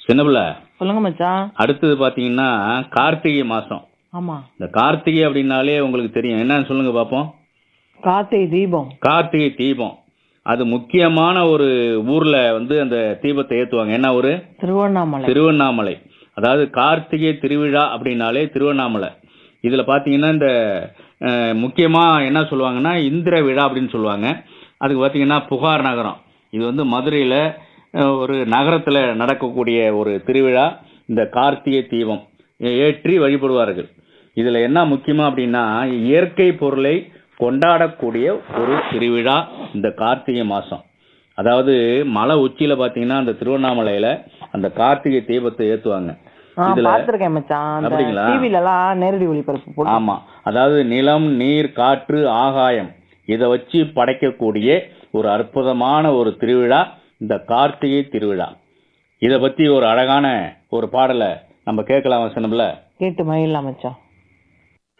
சின்னபிள்ள சொல்லுங்க மச்சான் அடுத்தது பாத்தீங்கன்னா கார்த்திகை மாசம் ஆமா இந்த கார்த்திகை அப்படின்னாலே உங்களுக்கு தெரியும் என்னன்னு சொல்லுங்க பாப்போம் கார்த்திகை தீபம் கார்த்திகை தீபம் அது முக்கியமான ஒரு ஊர்ல வந்து அந்த தீபத்தை ஏத்துவாங்க என்ன ஒரு திருவண்ணாமலை திருவண்ணாமலை அதாவது கார்த்திகை திருவிழா அப்படின்னாலே திருவண்ணாமலை இதுல பாத்தீங்கன்னா இந்த அஹ், முக்கியமா என்ன சொல்லுவாங்கன்னா இந்திர விழா அப்படின்னு சொல்லுவாங்க அதுக்கு பாத்தீங்கன்னா புகார் நகரம் இது வந்து மதுரையில அஹ், ஒரு நகரத்துல நடக்கக்கூடிய ஒரு திருவிழா இந்த கார்த்திகை தீபம் ஏ- ஏற்றி வழிபடுவார்கள் இதுல என்ன முக்கியமா அப்படின்னா இயற்கை பொருளை கொண்டாடக்கூடிய ஒரு திருவிழா இந்த கார்த்திகை மாசம் அதாவது மலை உச்சியில பாத்தீங்கன்னா அந்த திருவண்ணாமலையில அந்த கார்த்திகை தீபத்தை ஏத்துவாங்க ஆ இதுல பாத்திருக்கேன் மச்சான் அந்த அப்படிங்களா? டிவில எல்லாம் நேரடி ஒளிபரப்பு போட்டு ஆமா அதாவது நிலம் நீர் காற்று ஆகாயம் இத வச்சு படைக்கக்கூடிய ஒரு அற்புதமான ஒரு திருவிழா இந்த கார்த்திகை திருவிழா இத பத்தி ஒரு அழகான ஒரு பாடலை நம்ம கேட்கலாம் வசனம்ல கேட்டு மயிலாம் மச்சான்